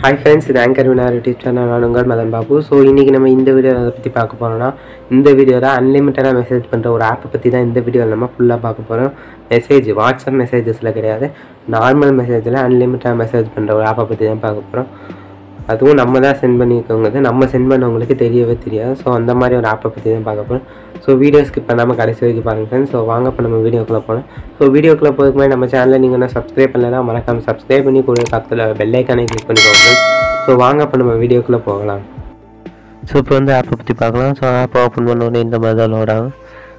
hi friends இது anchor winner YouTube channel நான் உங்கள் மதன் பாபு ஸோ இன்றைக்கி நம்ம இந்த வீடியோ அதை பற்றி பார்க்க போகிறோம்னா இந்த வீடியோவில் அன்லிமிட்டடாக மெசேஜ் பண்ணுற ஒரு ஆப்பை பற்றி தான் இந்த வீடியோவில் நம்ம ஃபுல்லாக பார்க்க போகிறோம் மெசேஜ் வாட்ஸ்அப் மெசேஜஸில் கிடையாது நார்மல் மெசேஜில் அன்லிமிட்டடாக மெசேஜ் பண்ணுற ஒரு ஆப்பை பற்றி தான் பார்க்க போகிறோம் அதுவும் நம்ம தான் சென்ட் பண்ணியிருக்கவங்க நம்ம சென்ட் பண்ணவங்களுக்கு தெரியவே தெரியாது ஸோ அந்த மாதிரி ஒரு ஆப்பை பற்றி தான் பார்க்க போகிறோம் ஸோ வீடியோ ஸ்கிப் பண்ணாமல் கடைசி வரைக்கும் பாருங்கள் ஃப்ரெண்ட்ஸ் ஸோ வாங்க இப்போ நம்ம வீடியோக்குள்ளே போகலாம் ஸோ வீடியோக்குள்ளே போகிறதுக்கு முன்னாடி நம்ம சேனலை நீங்கள் என்ன சப்ஸ்கிரைப் பண்ணலாம் மறக்காமல் சப்ஸ்கிரைப் பண்ணி கூட பக்கத்தில் பெல் ஐக்கானை கிளிக் பண்ணிக்கோங்க ஸோ வாங்க இப்போ நம்ம வீடியோக்குள்ளே போகலாம் ஸோ இப்போ வந்து ஆப்பை பற்றி பார்க்கலாம் ஸோ ஆப் ஓப்பன் பண்ண உடனே இந்த மாதிரி தான் லோட் ஆகும்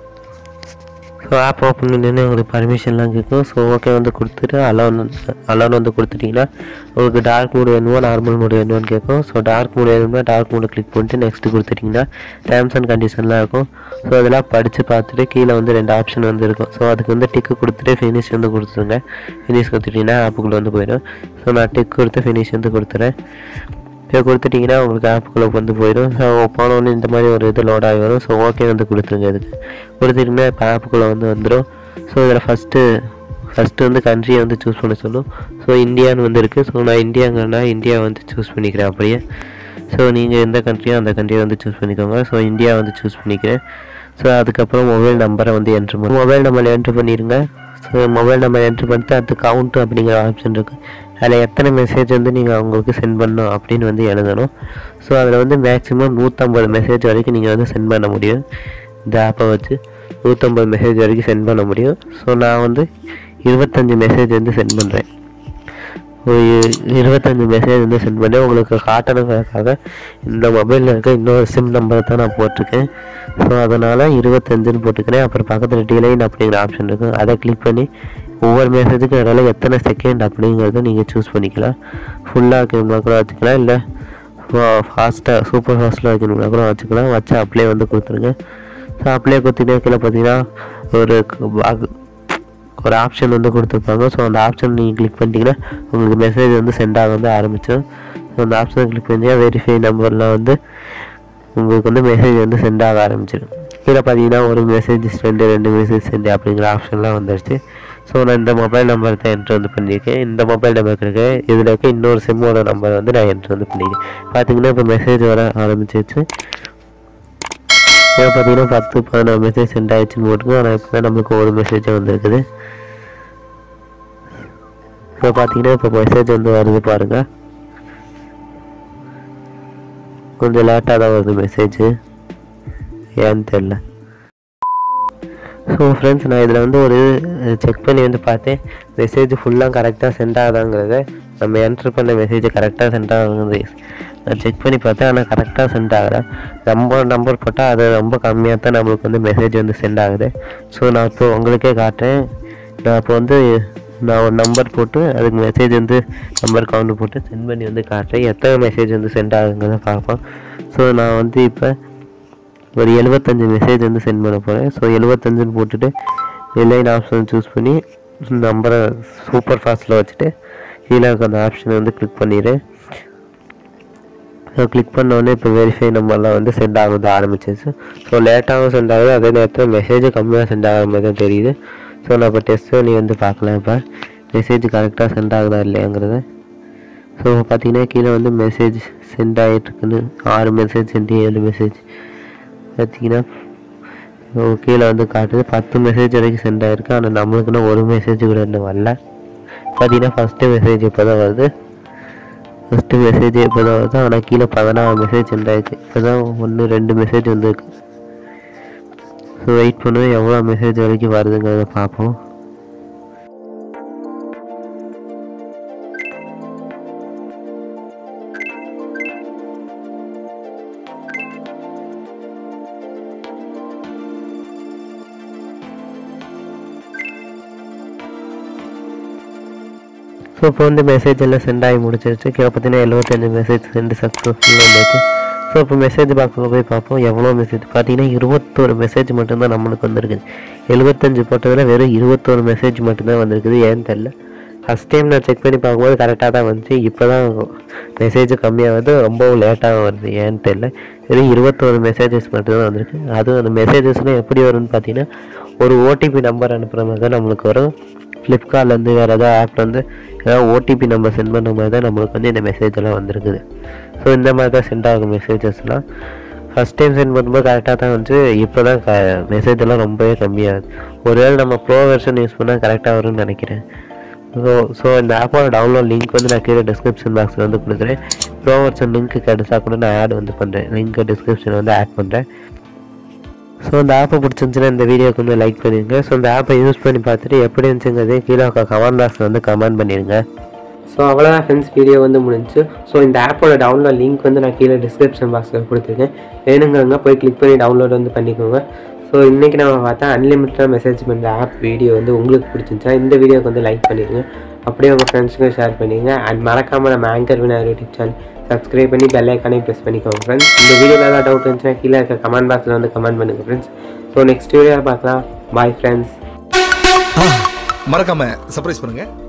ஸோ ஆப் ஓப்பன் பண்ணி உங்களுக்கு பர்மிஷன்லாம் கேட்கும் ஸோ ஓகே வந்து கொடுத்துட்டு அலோன் அலோன் வந்து கொடுத்துட்டிங்கன்னா உங்களுக்கு டார்க் மூடு வேணுமோ நார்மல் மூடு வேணுமோன்னு கேட்கும் ஸோ டார்க் மூடு வேணும்னா டார்க் மூடு கிளிக் பண்ணிட்டு நெக்ஸ்ட் கொடுத்துட்டிங்கன்னா டேர்ம்ஸ் அண்ட் கண்டிஷன்லாம் இருக்கும் ஸோ அதெல்லாம் படித்து பார்த்துட்டு கீழே வந்து ரெண்டு ஆப்ஷன் வந்து இருக்கும் ஸோ அதுக்கு வந்து டிக்கு கொடுத்துட்டு ஃபினிஷ் வந்து கொடுத்துருங்க ஃபினிஷ் கொடுத்துட்டிங்கன்னா ஆப்புக்குள்ளே வந்து போயிடும் ஸோ நான் டிக் கொடுத்து ஃபினிஷ் வந்து கொடுத்துறேன் இப்போ கொடுத்துட்டிங்கன்னா உங்களுக்கு ஆப்புக்குள்ளே வந்து போயிடும் ஸோ போனோடனே இந்த மாதிரி ஒரு இது லோட் ஆகி வரும் ஸோ ஓகே வந்து கொடுத்துருங்க இதுக்கு கொடுத்துட்டிங்கன்னா இப்போ ஆப்புக்குள்ளே வந்து வந்துடும் ஸோ இதில் ஃபஸ்ட்டு ஃபஸ்ட்டு வந்து கண்ட்ரியை வந்து சூஸ் பண்ண சொல்லும் ஸோ இந்தியான்னு வந்து இருக்குது ஸோ நான் இந்தியாங்கன்னா இந்தியா வந்து சூஸ் பண்ணிக்கிறேன் அப்படியே ஸோ நீங்கள் எந்த கண்ட்ரியோ அந்த கண்ட்ரியை வந்து சூஸ் பண்ணிக்கோங்க ஸோ இந்தியா வந்து சூஸ் பண்ணிக்கிறேன் ஸோ அதுக்கப்புறம் மொபைல் நம்பரை வந்து என்ட்ரு பண்ணி மொபைல் நம்பர் என்ட்ரு பண்ணிடுங்க ஸோ மொபைல் நம்பர் என்ட்ரு பண்ணிட்டு அது கவுண்ட் அப்படிங்கிற ஆப்ஷன் இருக்குது அதில் எத்தனை மெசேஜ் வந்து நீங்கள் அவங்களுக்கு சென்ட் பண்ணணும் அப்படின்னு வந்து எழுதணும் ஸோ அதில் வந்து மேக்ஸிமம் நூற்றம்பது மெசேஜ் வரைக்கும் நீங்கள் வந்து சென்ட் பண்ண முடியும் இந்த ஆப்பை வச்சு நூற்றம்பது மெசேஜ் வரைக்கும் சென்ட் பண்ண முடியும் ஸோ நான் வந்து இருபத்தஞ்சி மெசேஜ் வந்து சென்ட் பண்ணுறேன் ஒரு இருபத்தஞ்சி மெசேஜ் வந்து சென்ட் பண்ணி உங்களுக்கு காட்டணுங்கிறதுக்காக இந்த மொபைலில் இருக்க இன்னொரு சிம் நம்பரை தான் நான் போட்டிருக்கேன் ஸோ அதனால் இருபத்தஞ்சுன்னு போட்டுக்கிறேன் அப்புறம் பக்கத்தில் டிலைன் அப்படிங்கிற ஆப்ஷன் இருக்கும் அதை கிளிக் பண்ணி ஒவ்வொரு மெசேஜுக்கும் இடையில எத்தனை செகண்ட் அப்படிங்கிறத நீங்கள் சூஸ் பண்ணிக்கலாம் ஃபுல்லாக வைக்கணும்னா கூட வச்சுக்கலாம் இல்லை ஃபாஸ்ட்டாக சூப்பர் ஃபாஸ்ட்டில் வைக்கணும்னா கூட வச்சுக்கலாம் வச்சு அப்ளை வந்து கொடுத்துருங்க ஸோ அப்ளை கொடுத்தீங்கன்னா கீழே பார்த்தீங்கன்னா ஒரு பாக் ஒரு ஆப்ஷன் வந்து கொடுத்துருப்பாங்க ஸோ அந்த ஆப்ஷன் நீங்கள் கிளிக் பண்ணிட்டீங்கன்னா உங்களுக்கு மெசேஜ் வந்து சென்ட் ஆக வந்து ஆரம்பிச்சிடும் ஸோ அந்த ஆப்ஷனை கிளிக் பண்ணிட்டீங்கன்னா வெரிஃபை நம்பர்லாம் வந்து உங்களுக்கு வந்து மெசேஜ் வந்து சென்ட் ஆக ஆரம்பிச்சிடும் கீழே பார்த்தீங்கன்னா ஒரு மெசேஜ் சென்ட் ரெண்டு மெசேஜ் சென்ட் அப்படிங்கிற ஆப்ஷன்லாம் வந்துருச்சு ஸோ நான் இந்த மொபைல் நம்பர் தான் என்ட்ரு வந்து பண்ணியிருக்கேன் இந்த மொபைல் நம்பருக்கு இருக்கு இதில் இருக்க இன்னொரு சிம்மோட நம்பர் வந்து நான் என்ட்ரு வந்து பண்ணியிருக்கேன் பார்த்தீங்கன்னா இப்போ மெசேஜ் வர ஆரம்பிச்சிருச்சு இப்போ பார்த்தீங்கன்னா பத்து பதினாறு மெசேஜ் சென்ட் ஆயிடுச்சுன்னு போட்டுருக்கோம் ஆனால் இப்போ தான் நம்மளுக்கு ஒரு மெசேஜ் வந்திருக்குது இப்போ பார்த்தீங்கன்னா இப்போ மெசேஜ் வந்து வருது பாருங்கள் கொஞ்சம் லேட்டாக தான் வருது மெசேஜ் ஏன்னு தெரில ஸோ ஃப்ரெண்ட்ஸ் நான் இதில் வந்து ஒரு செக் பண்ணி வந்து பார்த்தேன் மெசேஜ் ஃபுல்லாக கரெக்டாக சென்ட் ஆகுதாங்கிறத நம்ம என்ட்ரு பண்ண மெசேஜ் கரெக்டாக சென்ட் ஆகுது நான் செக் பண்ணி பார்த்தேன் ஆனால் கரெக்டாக சென்ட் ஆகலை நம்ம நம்பர் போட்டால் அது ரொம்ப கம்மியாக தான் நம்மளுக்கு வந்து மெசேஜ் வந்து சென்ட் ஆகுது ஸோ நான் இப்போ உங்களுக்கே காட்டுறேன் நான் இப்போ வந்து நான் ஒரு நம்பர் போட்டு அதுக்கு மெசேஜ் வந்து நம்பர் கவுண்ட் போட்டு சென்ட் பண்ணி வந்து காட்டுறேன் எத்தனை மெசேஜ் வந்து சென்ட் ஆகுங்கிறத பார்ப்போம் ஸோ நான் வந்து இப்போ ஒரு எழுபத்தஞ்சு மெசேஜ் வந்து சென்ட் பண்ண போகிறேன் ஸோ எழுபத்தஞ்சுன்னு போட்டுட்டு லைன் ஆப்ஷன் சூஸ் பண்ணி நம்பரை சூப்பர் ஃபாஸ்ட்டில் வச்சுட்டு கீழே இருக்க அந்த ஆப்ஷனை வந்து கிளிக் பண்ணிடுறேன் ஸோ கிளிக் பண்ணோடனே இப்போ வெரிஃபை நம்பர்லாம் வந்து சென்ட் ஆகுது ஆரம்பிச்சிச்சு ஸோ லேட்டாகவும் சென்ட் ஆகுது அதே நேரத்தில் மெசேஜ் கம்மியாக சென்ட் ஆகிற மாதிரி தான் தெரியுது ஸோ நான் இப்போ டெஸ்ட் பண்ணி வந்து பார்க்கலாம் இப்போ மெசேஜ் கரெக்டாக சென்ட் ஆகுதா இல்லையாங்கிறத ஸோ பார்த்தீங்கன்னா கீழே வந்து மெசேஜ் சென்ட் ஆகிட்டுருக்குன்னு ஆறு மெசேஜ் சென்ட் ஏழு மெசேஜ் பார்த்தீங்கன்னா கீழே வந்து காட்டுது பத்து மெசேஜ் வரைக்கும் சென்ட் ஆகிருக்கு ஆனால் நம்மளுக்குன்னு ஒரு மெசேஜ் கூட இன்னும் வரல பார்த்தீங்கன்னா ஃபஸ்ட்டு மெசேஜ் இப்போ தான் வருது ஃபஸ்ட்டு மெசேஜ் இப்போ தான் வருது ஆனால் கீழே பதினாறு மெசேஜ் சென்ட் ஆயிருக்கு இப்போ தான் ஒன்று ரெண்டு மெசேஜ் வந்திருக்கு ஸோ வெயிட் பண்ணுவோம் எவ்வளோ மெசேஜ் வரைக்கும் வருதுங்கிறத பார்ப்போம் ஸோ இப்போ வந்து மெசேஜ் எல்லாம் சென்ட் ஆகி முடிச்சிருச்சு கீழே பார்த்தீங்கன்னா எழுபத்தஞ்சு மெசேஜ் சென்ட் சக்ஸஸ்ஃபுல்லாக வந்துச்சு ஸோ இப்போ மெசேஜ் பாக்ஸில் போய் பார்ப்போம் எவ்வளோ மெசேஜ் பார்த்தீங்கன்னா இருபத்தோரு மெசேஜ் மட்டும்தான் நம்மளுக்கு வந்திருக்குது எழுபத்தஞ்சு போட்டதில் வெறும் இருபத்தோரு மெசேஜ் மட்டும்தான் வந்திருக்குது ஏன்னு தெரில ஃபஸ்ட் டைம் நான் செக் பண்ணி பார்க்கும்போது கரெக்டாக தான் வந்துச்சு இப்போ தான் மெசேஜ் கம்மியாக வருது ரொம்பவும் லேட்டாக வருது ஏன்னு தெரில வெறும் இருபத்தோரு மெசேஜஸ் மட்டும்தான் வந்திருக்கு அதுவும் அந்த மெசேஜஸ்லாம் எப்படி வரும்னு பார்த்தீங்கன்னா ஒரு ஓடிபி நம்பர் அனுப்புகிற மாதிரி தான் நம்மளுக்கு வரும் ஃப்ளிப்கார்ட்லேருந்து வேறு ஏதாவது ஆப்லேருந்து ஏதாவது ஓடிபி நம்ம சென்ட் பண்ண மாதிரி தான் நம்மளுக்கு வந்து இந்த மெசேஜ் எல்லாம் வந்திருக்குது ஸோ இந்த மாதிரி தான் சென்ட் ஆகும் மெசேஜஸ்லாம் ஃபஸ்ட் டைம் சென்ட் பண்ணும்போது கரெக்டாக தான் வந்து இப்போ தான் க மெசேஜ் எல்லாம் ரொம்பவே கம்மியாகுது ஒருவேளை நம்ம ப்ரோ வெர்ஷன் யூஸ் பண்ணால் கரெக்டாக வரும்னு நினைக்கிறேன் ஸோ ஸோ இந்த ஆப்போட டவுன்லோட் லிங்க் வந்து நான் கீழே டிஸ்கிரிப்ஷன் பாக்ஸில் வந்து கொடுக்குறேன் ப்ரோ வெர்ஷன் லிங்க் கிடைச்சா கூட நான் ஆட் வந்து பண்ணுறேன் லிங்க் டிஸ்கிரிப்ஷன் வந்து ஆட் பண்ணுறேன் ஸோ இந்த ஆப்பை பிடிச்சிருந்துச்சுன்னா இந்த வீடியோக்கு வந்து லைக் பண்ணிடுங்க ஸோ இந்த ஆப்பை யூஸ் பண்ணி பார்த்துட்டு எப்படி இருந்துச்சுங்கிறதே கீழே கமெண்ட் பாக்ஸில் வந்து கமெண்ட் பண்ணிடுங்க ஸோ அவ்வளோதான் ஃப்ரெண்ட்ஸ் வீடியோ வந்து முடிஞ்சு ஸோ இந்த ஆப்போட டவுன்லோட் லிங்க் வந்து நான் கீழே டிஸ்கிரிப்ஷன் பாக்ஸில் கொடுத்துருக்கேன் வேணுங்கிறவங்க போய் கிளிக் பண்ணி டவுன்லோட் வந்து பண்ணிக்கோங்க ஸோ இன்றைக்கி நம்ம பார்த்தா அன்லிமிட்டடாக மெசேஜ் பண்ணுற ஆப் வீடியோ வந்து உங்களுக்கு பிடிச்சிருந்துச்சுன்னா இந்த வீடியோக்கு வந்து லைக் பண்ணிடுங்க அப்படியே உங்கள் ஃப்ரெண்ட்ஸுக்கும் ஷேர் பண்ணிடுங்க அண்ட் மறக்காமல் நம்ம anchor winner YouTube channel subscribe பண்ணி பெல் ஐக்கானே ப்ரெஸ் பண்ணிக்கோங்க ஃப்ரெண்ட்ஸ் இந்த வீடியோவில் ஏதாவது டவுட் இருந்துச்சுன்னா கீழே இருக்க கமெண்ட் பாக்ஸில் வந்து கமெண்ட் பண்ணுங்கள் ஃப்ரெண்ட்ஸ் ஸோ நெக்ஸ்ட் வீடியோவில் பார்க்கலாம் பாய் ஃப்ரெண்ட்ஸ் மறக்காம சர்ப்ரைஸ் பண்ணுங்க